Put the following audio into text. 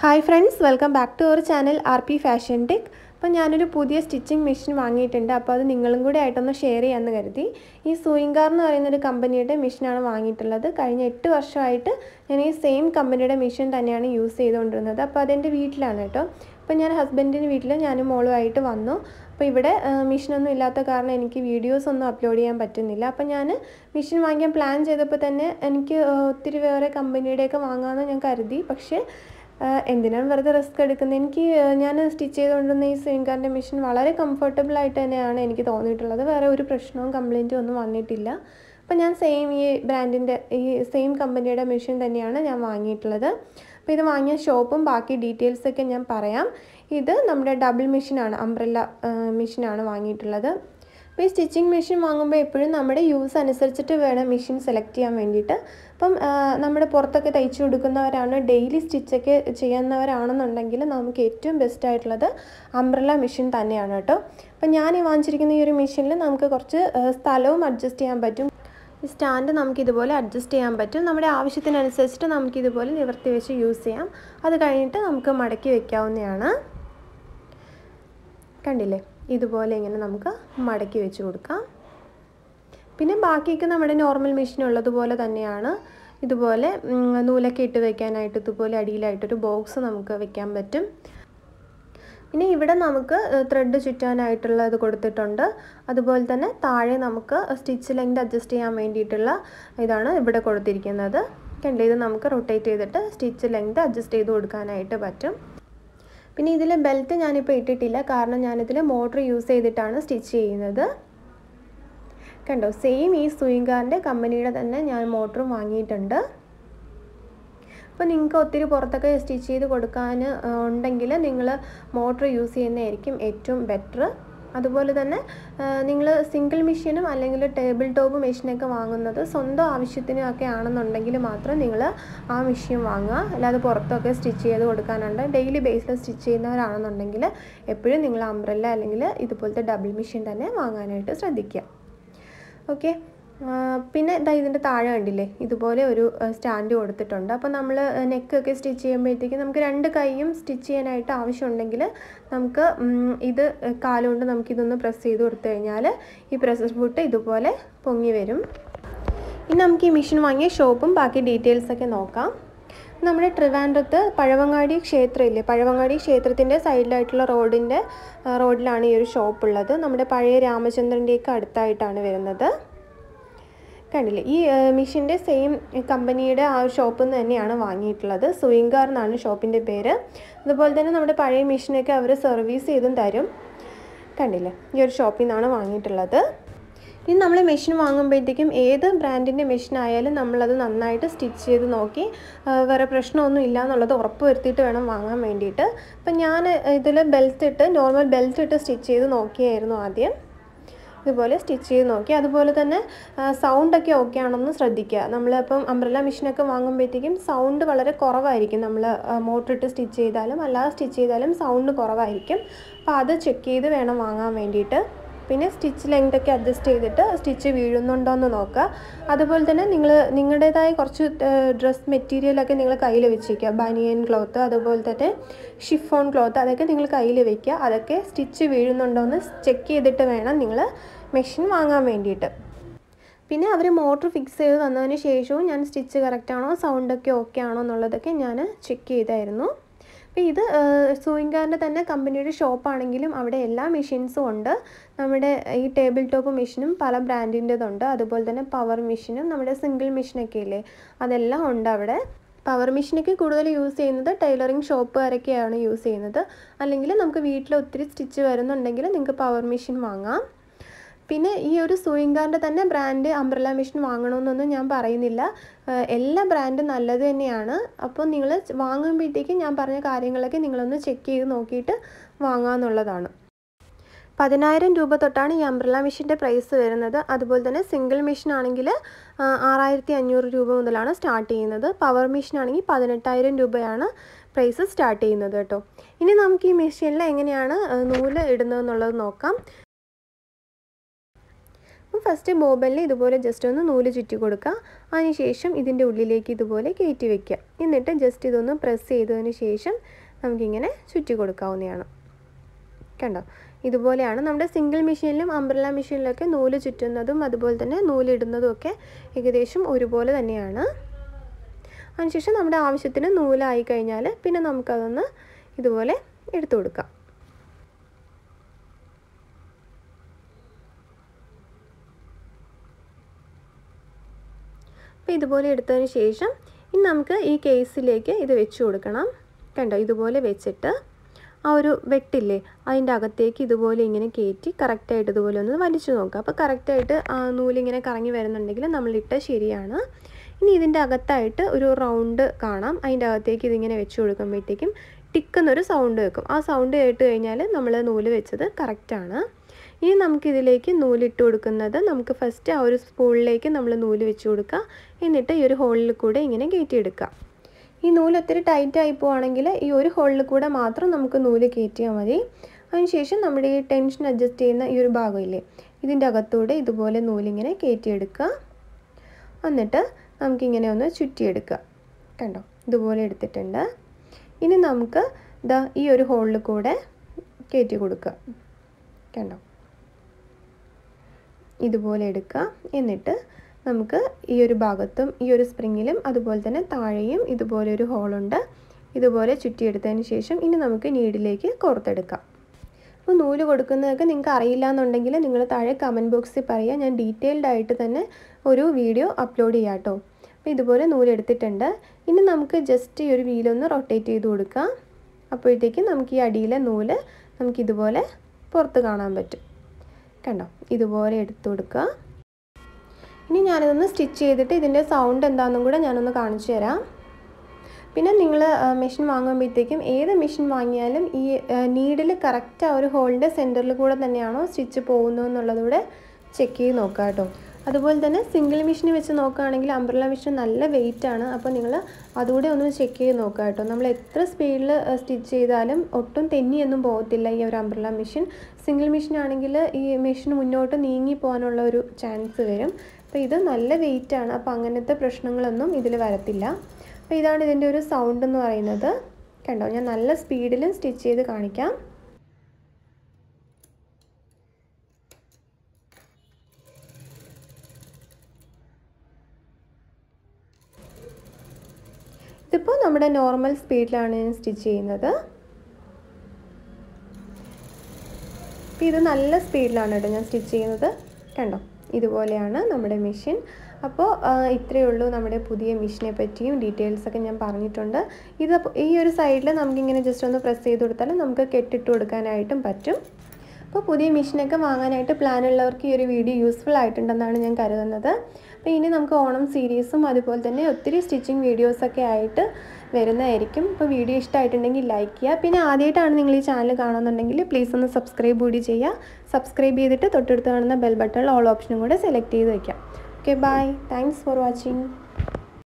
hi friends welcome back to our channel R P fashion tech അപ്പോൾ ഞാനൊരു പുതിയ stitching machine വാങ്ങിയിട്ടുണ്ട് അപ്പോൾ അത് നിങ്ങളും കൂടി ആയിട്ടൊന്ന് ഷെയർ ചെയ്യാമെന്ന് കരുതി ഈ സൂയിങ്കാർ എന്ന് പറയുന്ന ഒരു കമ്പനിയുടെ മെഷീനാണ് വാങ്ങിയിട്ടുള്ളത് കഴിഞ്ഞ എട്ട് വർഷമായിട്ട് ഞാൻ ഈ സെയിം കമ്പനിയുടെ മെഷീൻ തന്നെയാണ് യൂസ് ചെയ്തുകൊണ്ടിരുന്നത് അപ്പോൾ അതെൻ്റെ വീട്ടിലാണ് കേട്ടോ അപ്പോൾ ഞാൻ ഹസ്ബൻഡിൻ്റെ വീട്ടിൽ ഞാനും മോളുമായിട്ട് വന്നു അപ്പോൾ ഇവിടെ മെഷീനൊന്നും ഇല്ലാത്ത കാരണം എനിക്ക് വീഡിയോസ് ഒന്നും അപ്ലോഡ് ചെയ്യാൻ പറ്റുന്നില്ല അപ്പോൾ ഞാൻ മെഷീൻ വാങ്ങിക്കാൻ പ്ലാൻ ചെയ്തപ്പോൾ തന്നെ എനിക്ക് ഒത്തിരി വേറെ കമ്പനിയുടെയൊക്കെ വാങ്ങാമെന്ന് ഞാൻ കരുതി പക്ഷേ എന്തിനാണ് വെറുതെ റിസ്ക് എടുക്കുന്നത് എനിക്ക് ഞാൻ സ്റ്റിച്ച് ചെയ്തുകൊണ്ടിരുന്ന ഈ സ്വിങ്കാറിൻ്റെ മെഷീൻ വളരെ കംഫർട്ടബിൾ ആയിട്ട് തന്നെയാണ് എനിക്ക് തോന്നിയിട്ടുള്ളത് വേറെ ഒരു പ്രശ്നവും കംപ്ലയിൻറ്റും ഒന്നും വന്നിട്ടില്ല അപ്പോൾ ഞാൻ സെയിം ഈ ബ്രാൻഡിൻ്റെ ഈ സെയിം കമ്പനിയുടെ മെഷീൻ തന്നെയാണ് ഞാൻ വാങ്ങിയിട്ടുള്ളത് അപ്പോൾ ഇത് വാങ്ങിയ ഷോപ്പും ബാക്കി ഡീറ്റെയിൽസൊക്കെ ഞാൻ പറയാം ഇത് നമ്മുടെ ഡബിൾ മെഷീനാണ് അംബ്രല്ല മെഷീനാണ് വാങ്ങിയിട്ടുള്ളത് അപ്പോൾ ഈ സ്റ്റിച്ചിങ് മെഷീൻ വാങ്ങുമ്പോൾ എപ്പോഴും നമ്മുടെ യൂസ് അനുസരിച്ചിട്ട് വേണം മെഷീൻ സെലക്ട് ചെയ്യാൻ വേണ്ടിയിട്ട് അപ്പം നമ്മുടെ പുറത്തൊക്കെ തയ്ച്ചു കൊടുക്കുന്നവരാണ് ഡെയിലി സ്റ്റിച്ചൊക്കെ ചെയ്യുന്നവരാണെന്നുണ്ടെങ്കിൽ നമുക്ക് ഏറ്റവും ബെസ്റ്റ് ആയിട്ടുള്ളത് അംബ്രല്ല മെഷീൻ തന്നെയാണ് കേട്ടോ അപ്പം ഞാൻ ഈ വാങ്ങിച്ചിരിക്കുന്ന ഈ ഒരു മെഷീനിൽ നമുക്ക് കുറച്ച് സ്ഥലവും അഡ്ജസ്റ്റ് ചെയ്യാൻ പറ്റും ഈ സ്റ്റാൻഡ് നമുക്ക് ഇതുപോലെ അഡ്ജസ്റ്റ് ചെയ്യാൻ പറ്റും നമ്മുടെ ആവശ്യത്തിനനുസരിച്ചിട്ട് നമുക്ക് ഇതുപോലെ നിവർത്തി വെച്ച് യൂസ് ചെയ്യാം അത് കഴിഞ്ഞിട്ട് നമുക്ക് മടക്കി വെക്കാവുന്നതാണ് കണ്ടില്ലേ ഇതുപോലെ ഇങ്ങനെ നമുക്ക് മടക്കി വെച്ച് കൊടുക്കാം പിന്നെ ബാക്കിയൊക്കെ നമ്മുടെ നോർമൽ മെഷീൻ ഉള്ളതുപോലെ തന്നെയാണ് ഇതുപോലെ നൂലൊക്കെ ഇട്ട് വെക്കാനായിട്ട് ഇതുപോലെ അടിയിലായിട്ടൊരു ബോക്സ് നമുക്ക് വെക്കാൻ പറ്റും പിന്നെ ഇവിടെ നമുക്ക് ത്രെഡ് ചുറ്റാനായിട്ടുള്ളത് കൊടുത്തിട്ടുണ്ട് അതുപോലെ തന്നെ താഴെ നമുക്ക് സ്റ്റിച്ച് ലെങ്ത് അഡ്ജസ്റ്റ് ചെയ്യാൻ വേണ്ടിയിട്ടുള്ള ഇതാണ് ഇവിടെ കൊടുത്തിരിക്കുന്നത് കണ്ടേ ഇത് നമുക്ക് റൊട്ടേറ്റ് ചെയ്തിട്ട് സ്റ്റിച്ച് ലെങ്ത് അഡ്ജസ്റ്റ് ചെയ്ത് കൊടുക്കാനായിട്ട് പറ്റും പിന്നെ ഇതിൽ ബെൽറ്റ് ഞാനിപ്പോൾ ഇട്ടിട്ടില്ല കാരണം ഞാനിതിൽ മോട്ടർ യൂസ് ചെയ്തിട്ടാണ് സ്റ്റിച്ച് ചെയ്യുന്നത് കണ്ടോ സെയിം ഈ സ്വിങ്കാറിൻ്റെ കമ്പനിയുടെ തന്നെ ഞാൻ മോട്ടറും വാങ്ങിയിട്ടുണ്ട് അപ്പോൾ നിങ്ങൾക്ക് ഒത്തിരി പുറത്തൊക്കെ സ്റ്റിച്ച് ചെയ്ത് കൊടുക്കാൻ ഉണ്ടെങ്കിൽ നിങ്ങൾ മോട്ടർ യൂസ് ചെയ്യുന്നതായിരിക്കും ഏറ്റവും ബെറ്റർ അതുപോലെ തന്നെ നിങ്ങൾ സിംഗിൾ മെഷീനും അല്ലെങ്കിൽ ടേബിൾ ടോപ്പ് മെഷീനൊക്കെ വാങ്ങുന്നത് സ്വന്തം ആവശ്യത്തിനും ഒക്കെ ആണെന്നുണ്ടെങ്കിൽ മാത്രം നിങ്ങൾ ആ മെഷീൻ വാങ്ങുക അല്ലാതെ പുറത്തൊക്കെ സ്റ്റിച്ച് ചെയ്ത് കൊടുക്കാനുണ്ട് ഡെയിലി ബേസിൽ സ്റ്റിച്ച് ചെയ്യുന്നവരാണെന്നുണ്ടെങ്കിൽ എപ്പോഴും നിങ്ങൾ അംബ്രല്ല അല്ലെങ്കിൽ ഇതുപോലത്തെ ഡബിൾ മെഷീൻ തന്നെ വാങ്ങാനായിട്ട് ശ്രദ്ധിക്കുക ഓക്കെ പിന്നെ ഇതാ ഇതിൻ്റെ താഴെ കണ്ടില്ലേ ഇതുപോലെ ഒരു സ്റ്റാൻഡ് കൊടുത്തിട്ടുണ്ട് അപ്പോൾ നമ്മൾ നെക്കൊക്കെ സ്റ്റിച്ച് ചെയ്യുമ്പോഴത്തേക്കും നമുക്ക് രണ്ട് കൈയും സ്റ്റിച്ച് ചെയ്യാനായിട്ട് ആവശ്യമുണ്ടെങ്കിൽ നമുക്ക് ഇത് കാലുകൊണ്ട് നമുക്കിതൊന്ന് പ്രസ് ചെയ്ത് കൊടുത്തു കഴിഞ്ഞാൽ ഈ പ്രസസ് ഫുട്ട് ഇതുപോലെ പൊങ്ങി വരും ഇനി നമുക്ക് ഈ മെഷീൻ വാങ്ങിയ ഷോപ്പും ബാക്കി ഡീറ്റെയിൽസൊക്കെ നോക്കാം നമ്മുടെ ട്രിവാൻഡ്രത്ത് പഴവങ്ങാടി ക്ഷേത്രം ഇല്ലേ പഴവങ്ങാടി ക്ഷേത്രത്തിൻ്റെ സൈഡിലായിട്ടുള്ള റോഡിൻ്റെ റോഡിലാണ് ഈ ഒരു ഷോപ്പ് ഉള്ളത് നമ്മുടെ പഴയ രാമചന്ദ്രൻ്റെയൊക്കെ അടുത്തായിട്ടാണ് വരുന്നത് കണ്ടില്ലേ ഈ മെഷീൻ്റെ സെയിം കമ്പനിയുടെ ആ ഒരു ഷോപ്പിൽ നിന്ന് തന്നെയാണ് വാങ്ങിയിട്ടുള്ളത് സുയിങ്കാർ എന്നാണ് ഷോപ്പിൻ്റെ പേര് അതുപോലെ തന്നെ നമ്മുടെ പഴയ മെഷീനൊക്കെ അവർ സർവീസ് ചെയ്തും തരും കണ്ടില്ലേ ഈ ഒരു ഷോപ്പിൽ നിന്നാണ് വാങ്ങിയിട്ടുള്ളത് ഇനി നമ്മൾ മെഷീൻ വാങ്ങുമ്പോഴത്തേക്കും ഏത് ബ്രാൻഡിൻ്റെ മെഷീൻ ആയാലും നമ്മളത് നന്നായിട്ട് സ്റ്റിച്ച് ചെയ്ത് നോക്കി വേറെ പ്രശ്നമൊന്നും ഇല്ല എന്നുള്ളത് ഉറപ്പ് വരുത്തിയിട്ട് വേണം വാങ്ങാൻ വേണ്ടിയിട്ട് അപ്പം ഞാൻ ഇതിൽ ബെൽറ്റ് ഇട്ട് നോർമൽ ബെൽറ്റ് ഇട്ട് സ്റ്റിച്ച് ചെയ്ത് നോക്കിയായിരുന്നു ആദ്യം ഇതുപോലെ സ്റ്റിച്ച് ചെയ്ത് നോക്കി അതുപോലെ തന്നെ സൗണ്ടൊക്കെ ഓക്കെ ആണെന്ന് ശ്രദ്ധിക്കുക നമ്മളിപ്പം അംബ്രല്ല മെഷീനൊക്കെ വാങ്ങുമ്പോഴത്തേക്കും സൗണ്ട് വളരെ കുറവായിരിക്കും നമ്മൾ മോട്ടർ ഇട്ട് സ്റ്റിച്ച് ചെയ്താലും അല്ലാതെ സ്റ്റിച്ച് ചെയ്താലും സൗണ്ട് കുറവായിരിക്കും അപ്പോൾ അത് ചെക്ക് ചെയ്ത് വേണം വാങ്ങാൻ വേണ്ടിയിട്ട് പിന്നെ സ്റ്റിച്ച് ലെങ്ത് ഒക്കെ അഡ്ജസ്റ്റ് ചെയ്തിട്ട് സ്റ്റിച്ച് വീഴുന്നുണ്ടോ എന്ന് നോക്കുക അതുപോലെ തന്നെ നിങ്ങൾ നിങ്ങളുടേതായ കുറച്ച് ഡ്രസ് മെറ്റീരിയലൊക്കെ നിങ്ങൾ കയ്യിൽ വെച്ചിരിക്കുക ബനിയൻ ക്ലോത്ത് അതുപോലെ തന്നെ ഷിഫോൺ ക്ലോത്ത് അതൊക്കെ നിങ്ങൾ കയ്യിൽ വെക്കുക അതൊക്കെ സ്റ്റിച്ച് വീഴുന്നുണ്ടോ എന്ന് ചെക്ക് ചെയ്തിട്ട് വേണം നിങ്ങൾ മെഷീൻ വാങ്ങാൻ വേണ്ടിയിട്ട് പിന്നെ അവർ മോട്ടർ ഫിക്സ് ചെയ്ത് തന്നതിന് ശേഷവും ഞാൻ സ്റ്റിച്ച് കറക്റ്റാണോ സൗണ്ടൊക്കെ ഓക്കെ ആണോ എന്നുള്ളതൊക്കെ ഞാൻ ചെക്ക് ചെയ്തായിരുന്നു അപ്പോൾ ഇത് സൂയിങ്കാറിൻ്റെ തന്നെ കമ്പനിയുടെ ഷോപ്പാണെങ്കിലും അവിടെ എല്ലാ മെഷീൻസും ഉണ്ട് നമ്മുടെ ഈ ടേബിൾ ടോപ്പ് മെഷീനും പല ബ്രാൻഡിൻ്റെതുണ്ട് അതുപോലെ തന്നെ പവർ മെഷീനും നമ്മുടെ സിംഗിൾ മെഷീനൊക്കെ ഇല്ലേ അതെല്ലാം ഉണ്ട് അവിടെ പവർ മെഷീനൊക്കെ കൂടുതൽ യൂസ് ചെയ്യുന്നത് ടൈലറിങ് ഷോപ്പുകാരൊക്കെയാണ് യൂസ് ചെയ്യുന്നത് അല്ലെങ്കിൽ നമുക്ക് വീട്ടിൽ ഒത്തിരി സ്റ്റിച്ച് വരുന്നുണ്ടെങ്കിൽ നിങ്ങൾക്ക് പവർ മെഷീൻ വാങ്ങാം പിന്നെ ഈ ഒരു സൂയിങ്കാറിൻ്റെ തന്നെ ബ്രാൻഡ് അംബ്രല മെഷീൻ വാങ്ങണമെന്നൊന്നും ഞാൻ പറയുന്നില്ല എല്ലാ ബ്രാൻഡും നല്ലത് തന്നെയാണ് അപ്പോൾ നിങ്ങൾ വാങ്ങുമ്പോഴത്തേക്കും ഞാൻ പറഞ്ഞ കാര്യങ്ങളൊക്കെ നിങ്ങളൊന്ന് ചെക്ക് ചെയ്ത് നോക്കിയിട്ട് വാങ്ങാമെന്നുള്ളതാണ് പതിനായിരം രൂപ തൊട്ടാണ് ഈ അംബ്രല മെഷീൻ്റെ പ്രൈസ് വരുന്നത് അതുപോലെ തന്നെ സിംഗിൾ മെഷീൻ ആണെങ്കിൽ ആറായിരത്തി അഞ്ഞൂറ് രൂപ മുതലാണ് സ്റ്റാർട്ട് ചെയ്യുന്നത് പവർ മെഷീൻ ആണെങ്കിൽ പതിനെട്ടായിരം രൂപയാണ് പ്രൈസ് സ്റ്റാർട്ട് ചെയ്യുന്നത് കേട്ടോ ഇനി നമുക്ക് ഈ മെഷീനിൽ എങ്ങനെയാണ് നൂല് ഇടുന്നതെന്നുള്ളത് നോക്കാം അപ്പം ഫസ്റ്റ് ബോബനിൽ ഇതുപോലെ ജസ്റ്റ് ഒന്ന് നൂല് ചുറ്റി കൊടുക്കുക അതിനുശേഷം ഇതിൻ്റെ ഉള്ളിലേക്ക് ഇതുപോലെ കയറ്റി വെക്കുക എന്നിട്ട് ജസ്റ്റ് ഇതൊന്ന് പ്രസ് ചെയ്തതിന് ശേഷം നമുക്കിങ്ങനെ ചുറ്റി കൊടുക്കാവുന്നതാണ് കണ്ടോ ഇതുപോലെയാണ് നമ്മുടെ സിംഗിൾ മെഷീനിലും അംബ്രല മെഷീനിലൊക്കെ നൂല് ചുറ്റുന്നതും അതുപോലെ തന്നെ നൂലിടുന്നതും ഒക്കെ ഏകദേശം ഒരുപോലെ തന്നെയാണ് അതിനുശേഷം നമ്മുടെ ആവശ്യത്തിന് നൂലായി കഴിഞ്ഞാൽ പിന്നെ നമുക്കതൊന്ന് ഇതുപോലെ എടുത്തു കൊടുക്കാം അപ്പോൾ ഇതുപോലെ എടുത്തതിന് ശേഷം ഇനി നമുക്ക് ഈ കേസിലേക്ക് ഇത് വെച്ച് കൊടുക്കണം കണ്ടോ ഇതുപോലെ വെച്ചിട്ട് ആ ഒരു വെട്ടില്ലേ അതിൻ്റെ അകത്തേക്ക് ഇതുപോലെ ഇങ്ങനെ കയറ്റി കറക്റ്റായിട്ട് ഇതുപോലെ ഒന്ന് വലിച്ചു നോക്കുക അപ്പോൾ കറക്റ്റായിട്ട് ആ നൂലിങ്ങനെ കറങ്ങി വരുന്നുണ്ടെങ്കിൽ നമ്മളിട്ട് ശരിയാണ് ഇനി ഇതിൻ്റെ അകത്തായിട്ട് ഒരു റൗണ്ട് കാണാം അതിൻ്റെ അകത്തേക്ക് ഇതിങ്ങനെ വെച്ച് കൊടുക്കുമ്പോഴത്തേക്കും ടിക്കുന്നൊരു സൗണ്ട് വെക്കും ആ സൗണ്ട് കേട്ട് കഴിഞ്ഞാൽ നമ്മൾ നൂല് വെച്ചത് കറക്റ്റാണ് ഇനി നമുക്കിതിലേക്ക് നൂലിട്ട് കൊടുക്കുന്നത് നമുക്ക് ഫസ്റ്റ് ആ ഒരു സ്പൂളിലേക്ക് നമ്മൾ നൂല് വെച്ച് കൊടുക്കുക എന്നിട്ട് ഈ ഒരു ഹോളിൽ കൂടെ ഇങ്ങനെ കയറ്റിയെടുക്കുക ഈ നൂല് ഒത്തിരി ടൈറ്റ് ആയി പോവുകയാണെങ്കിൽ ഈ ഒരു ഹോളിൽ കൂടെ മാത്രം നമുക്ക് നൂല് കയറ്റിയാൽ മതി അതിനുശേഷം നമ്മുടെ ഈ ടെൻഷൻ അഡ്ജസ്റ്റ് ചെയ്യുന്ന ഈ ഒരു ഭാഗമില്ലേ ഇതിൻ്റെ അകത്തൂടെ ഇതുപോലെ നൂലിങ്ങനെ കയറ്റിയെടുക്കുക എന്നിട്ട് നമുക്കിങ്ങനെ ഒന്ന് ചുറ്റിയെടുക്കുക കണ്ടോ ഇതുപോലെ എടുത്തിട്ടുണ്ട് ഇനി നമുക്ക് ദാ ഈ ഒരു ഹോളിൽ കൂടെ കയറ്റി കൊടുക്കുക കണ്ടോ ഇതുപോലെ എടുക്കുക എന്നിട്ട് നമുക്ക് ഈ ഒരു ഭാഗത്തും ഈ ഒരു സ്പ്രിങ്ങിലും അതുപോലെ തന്നെ താഴെയും ഇതുപോലെ ഒരു ഹോളുണ്ട് ഇതുപോലെ ചുറ്റിയെടുത്തതിന് ശേഷം ഇനി നമുക്ക് നീഡിലേക്ക് കോർത്തെടുക്കാം അപ്പോൾ നൂല് കൊടുക്കുന്നതൊക്കെ നിങ്ങൾക്ക് അറിയില്ല എന്നുണ്ടെങ്കിൽ നിങ്ങൾ താഴെ കമൻറ്റ് ബോക്സിൽ പറയുക ഞാൻ ഡീറ്റെയിൽഡ് ആയിട്ട് തന്നെ ഒരു വീഡിയോ അപ്ലോഡ് ചെയ്യാം കേട്ടോ അപ്പോൾ ഇതുപോലെ നൂലെടുത്തിട്ടുണ്ട് ഇനി നമുക്ക് ജസ്റ്റ് ഈ ഒരു വീലൊന്ന് റൊട്ടേറ്റ് ചെയ്ത് കൊടുക്കാം അപ്പോഴത്തേക്കും നമുക്ക് ഈ അടിയിലെ നൂല് നമുക്കിതുപോലെ പുറത്ത് കാണാൻ പറ്റും കണ്ടോ ഇതുപോലെ എടുത്തു കൊടുക്കുക ഇനി ഞാനിതൊന്ന് സ്റ്റിച്ച് ചെയ്തിട്ട് ഇതിൻ്റെ സൗണ്ട് എന്താണെന്നും കൂടെ ഞാനൊന്ന് കാണിച്ചു തരാം പിന്നെ നിങ്ങൾ മെഷീൻ വാങ്ങുമ്പോഴത്തേക്കും ഏത് മെഷീൻ വാങ്ങിയാലും ഈ നീഡിൽ കറക്റ്റ് ആ ഒരു ഹോളിൻ്റെ സെൻറ്ററിൽ കൂടെ തന്നെയാണോ സ്റ്റിച്ച് പോകുന്നത് എന്നുള്ളതൂടെ ചെക്ക് ചെയ്ത് നോക്കുക കേട്ടോ അതുപോലെ തന്നെ സിംഗിൾ മെഷീൻ വെച്ച് നോക്കുകയാണെങ്കിൽ അംബ്രല മെഷീൻ നല്ല വെയിറ്റ് ആണ് അപ്പോൾ നിങ്ങൾ അതുകൂടെ ഒന്ന് ചെക്ക് ചെയ്ത് നോക്കുക കേട്ടോ നമ്മൾ എത്ര സ്പീഡിൽ സ്റ്റിച്ച് ചെയ്താലും ഒട്ടും തെന്നിയൊന്നും പോകത്തില്ല ഈ ഒരു അംബ്രല മെഷീൻ സിംഗിൾ മെഷീൻ ആണെങ്കിൽ ഈ മെഷീൻ മുന്നോട്ട് നീങ്ങി പോകാനുള്ള ഒരു ചാൻസ് വരും അപ്പോൾ ഇത് നല്ല വെയിറ്റ് ആണ് അപ്പോൾ അങ്ങനത്തെ പ്രശ്നങ്ങളൊന്നും ഇതിൽ വരത്തില്ല അപ്പോൾ ഇതാണ് ഇതിൻ്റെ ഒരു സൗണ്ട് എന്ന് പറയുന്നത് കണ്ടോ ഞാൻ നല്ല സ്പീഡിൽ സ്റ്റിച്ച് ചെയ്ത് കാണിക്കാം ഇതിപ്പോൾ നമ്മുടെ നോർമൽ സ്പീഡിലാണ് ഞാൻ സ്റ്റിച്ച് ചെയ്യുന്നത് അപ്പോൾ ഇത് നല്ല സ്പീഡിലാണ് കേട്ടോ ഞാൻ സ്റ്റിച്ച് ചെയ്യുന്നത് കണ്ടോ ഇതുപോലെയാണ് നമ്മുടെ മെഷീൻ അപ്പോൾ ഇത്രയേ ഉള്ളൂ നമ്മുടെ പുതിയ മെഷീനെ പറ്റിയും ഡീറ്റെയിൽസൊക്കെ ഞാൻ പറഞ്ഞിട്ടുണ്ട് ഇത് ഈ ഒരു സൈഡിൽ നമുക്കിങ്ങനെ ജസ്റ്റ് ഒന്ന് പ്രസ് ചെയ്ത് കൊടുത്താൽ നമുക്ക് കെട്ടിട്ട് കൊടുക്കാനായിട്ടും പറ്റും അപ്പോൾ പുതിയ മെഷീനൊക്കെ വാങ്ങാനായിട്ട് പ്ലാൻ ഉള്ളവർക്ക് ഈ ഒരു വീഡിയോ യൂസ്ഫുൾ ആയിട്ടുണ്ടെന്നാണ് ഞാൻ കരുതുന്നത് അപ്പോൾ ഇനി നമുക്ക് ഓണം സീരീസും അതുപോലെ തന്നെ ഒത്തിരി സ്റ്റിച്ചിങ് വീഡിയോസൊക്കെ ആയിട്ട് വരുന്നതായിരിക്കും അപ്പോൾ വീഡിയോ ഇഷ്ടമായിട്ടുണ്ടെങ്കിൽ ലൈക്ക് ചെയ്യുക പിന്നെ ആദ്യമായിട്ടാണ് നിങ്ങൾ ഈ ചാനൽ കാണുന്നുണ്ടെങ്കിൽ പ്ലീസ് ഒന്ന് സബ്സ്ക്രൈബ് കൂടി ചെയ്യുക സബ്സ്ക്രൈബ് ചെയ്തിട്ട് തൊട്ടടുത്ത് കാണുന്ന ബെൽ ബട്ടണിൽ ഓൾ ഓപ്ഷനും കൂടെ സെലക്ട് ചെയ്ത് വയ്ക്കാം okay bye thanks for watching